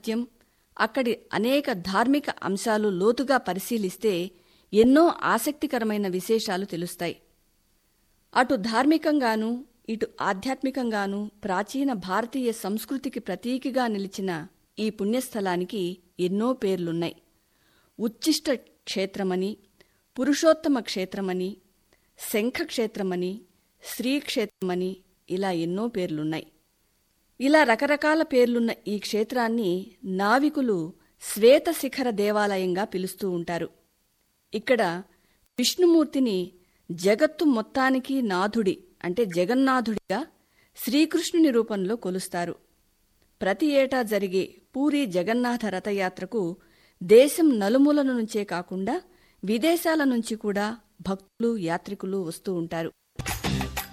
సాహిత్యం అక్కడి అనేక ధార్మిక అంశాలు లోతుగా పరిశీలిస్తే ఎన్నో ఆసక్తికరమైన విశేషాలు తెలుస్తాయి అటు ధార్మికంగానూ ఇటు ఆధ్యాత్మికంగానూ ప్రాచీన భారతీయ సంస్కృతికి ప్రతీకగా నిలిచిన ఈ పుణ్యస్థలానికి ఎన్నో పేర్లున్నాయి ఉచ్చిష్ట క్షేత్రమని పురుషోత్తమ క్షేత్రమని శంఖ క్షేత్రమని శ్రీక్షేత్రమని ఇలా ఎన్నో పేర్లున్నాయి ఇలా రకరకాల పేర్లున్న ఈ క్షేత్రాన్ని నావికులు శ్వేత శిఖర దేవాలయంగా పిలుస్తూ ఉంటారు ఇక్కడ విష్ణుమూర్తిని జగత్తు మొత్తానికి నాథుడి అంటే జగన్నాథుడిగా శ్రీకృష్ణుని రూపంలో కొలుస్తారు ప్రతి ఏటా జరిగే పూరి జగన్నాథ రథయాత్రకు దేశం నలుమూలల నుంచే కాకుండా విదేశాల నుంచి కూడా భక్తులు యాత్రికులు వస్తూ ఉంటారు